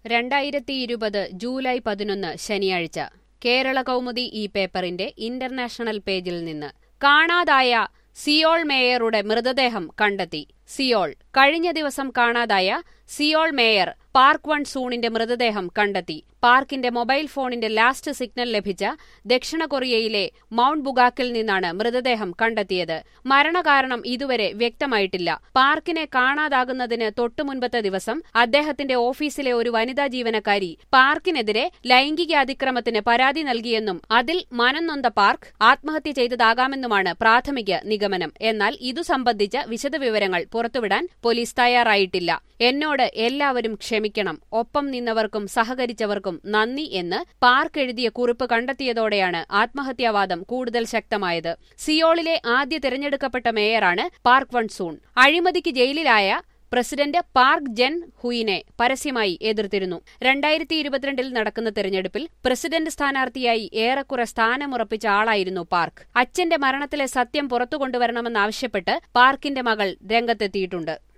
രണ്ടായിരത്തി ഇരുപത് ജൂലൈ പതിനൊന്ന് ശനിയാഴ്ച കേരള കൗമുദി ഈ പേപ്പറിന്റെ ഇന്റർനാഷണൽ പേജിൽ നിന്ന് കാണാതായ സിയോൾ മേയറുടെ മൃതദേഹം കണ്ടെത്തി സിയോൾ കഴിഞ്ഞ ദിവസം കാണാതായ സിയോൾ മേയർ പാർക്ക് വൺ സൂണിന്റെ മൃതദേഹം കണ്ടെത്തി പാർക്കിന്റെ മൊബൈൽ ഫോണിന്റെ ലാസ്റ്റ് സിഗ്നൽ ലഭിച്ച ദക്ഷിണ കൊറിയയിലെ മൌണ്ട് ബുഗാക്കിൽ നിന്നാണ് മൃതദേഹം കണ്ടെത്തിയത് മരണകാരണം ഇതുവരെ വ്യക്തമായിട്ടില്ല പാർക്കിനെ കാണാതാകുന്നതിന് തൊട്ടുമുൻപത്തെ ദിവസം അദ്ദേഹത്തിന്റെ ഓഫീസിലെ ഒരു വനിതാ ജീവനക്കാരി പാർക്കിനെതിരെ ലൈംഗിക അതിക്രമത്തിന് പരാതി നൽകിയെന്നും അതിൽ മനംനൊന്ത പാർക്ക് ആത്മഹത്യ ചെയ്തതാകാമെന്നുമാണ് പ്രാഥമിക നിഗമനം എന്നാൽ ഇതു സംബന്ധിച്ച വിശദവിവരങ്ങൾ പുറത്തുവിടാൻ പോലീസ് തയ്യാറായിട്ടില്ല എന്നോട് എല്ലാവരും ക്ഷമിക്കണം ഒപ്പം നിന്നവർക്കും സഹകരിച്ചവർക്കും നന്ദി എന്ന് പാർക്ക് എഴുതിയ കുറിപ്പ് കണ്ടെത്തിയതോടെയാണ് ആത്മഹത്യാവാദം കൂടുതൽ ശക്തമായത് സിയോളിലെ ആദ്യ തിരഞ്ഞെടുക്കപ്പെട്ട മേയറാണ് പാർക്ക് വൺ സൂൺ അഴിമതിക്ക് ജയിലിലായ പ്രസിഡന്റ് പാർക്ക് ജെൻ ഹുയിനെ പരസ്യമായി എതിർത്തിരുന്നു രണ്ടായിരത്തി ഇരുപത്തിരണ്ടിൽ നടക്കുന്ന തെരഞ്ഞെടുപ്പിൽ പ്രസിഡന്റ് സ്ഥാനാർത്ഥിയായി ഏറെക്കുറെ സ്ഥാനമുറപ്പിച്ച ആളായിരുന്നു പാർക്ക് അച്ഛന്റെ മരണത്തിലെ സത്യം പുറത്തുകൊണ്ടുവരണമെന്നാവശ്യപ്പെട്ട് പാർക്കിന്റെ മകൾ രംഗത്തെത്തിയിട്ടുണ്ട്